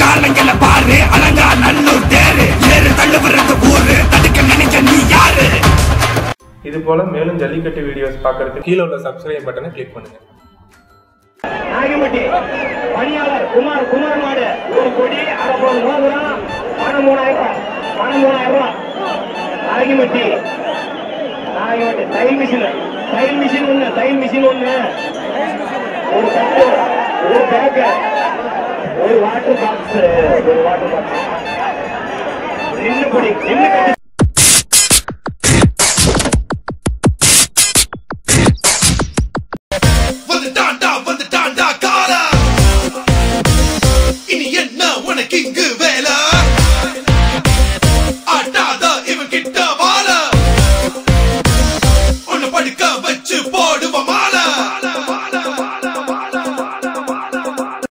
ஆலங்கல பாரு அலங்கா நல்லூர் தேரு ஏறு தள்ளுபுறது ஊரு தடுக்க நினைக்க நீ யாரு இது போல மேலும் ஜல்லிக்கட்டு வீடியோஸ் பார்க்கறதுக்கு கீழே உள்ள சப்ஸ்கிரைப் பட்டனை கிளிக் பண்ணுங்க நாகம்பட்டி பணியாளர் குமார் குமார் மாடு ஒரு கொடி அரை பவுன் மோதிரம் பணம் மூணாயிரம் ரூபாய் பணம் மூணாயிரம் ரூபாய் நாகம்பட்டி நாகம்பட்டி தையல் மிஷின் தையல் மிஷின் ஒண்ணு தையல் மிஷின் ஒண்ணு ஒரு கட்டு ஒரு பேக்கு ஒரு வாட்டர் பாக்ஸ் ஒரு வாட்டர் பாக்ஸ் நின்று படி நின்று கட்டு